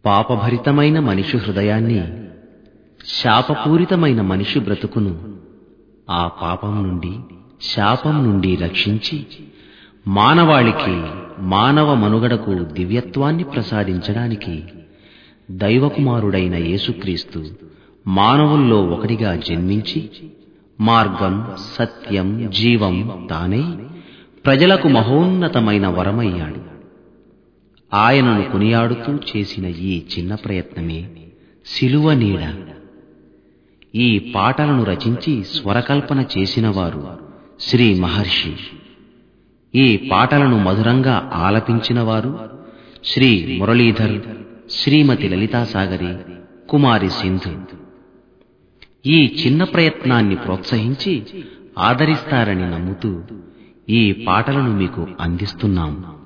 పాపభరితమైన మనిషి హృదయాన్ని శాపపూరితమైన మనిషి బ్రతుకును ఆ పాపం నుండి శాపం నుండి రక్షించి మానవాళికి మానవ మనుగడకు దివ్యత్వాన్ని ప్రసాదించడానికి దైవకుమారుడైన యేసుక్రీస్తు మానవుల్లో ఒకడిగా జన్మించి మార్గం సత్యం జీవం తానే ప్రజలకు మహోన్నతమైన వరమయ్యాడు ఆయనను కొనియాడుతూ చేసిన ఈ చిన్న ప్రయత్నమే శిలువ నీడ ఈ పాటలను రచించి స్వరకల్పన చేసినవారు శ్రీ మహర్షి ఈ పాటలను మధురంగా ఆలపించినవారు శ్రీ మురళీధర్ శ్రీమతి లలితాసాగరి కుమారి సింధు ఈ చిన్న ప్రయత్నాన్ని ప్రోత్సహించి ఆదరిస్తారని నమ్ముతూ ఈ పాటలను మీకు అందిస్తున్నాం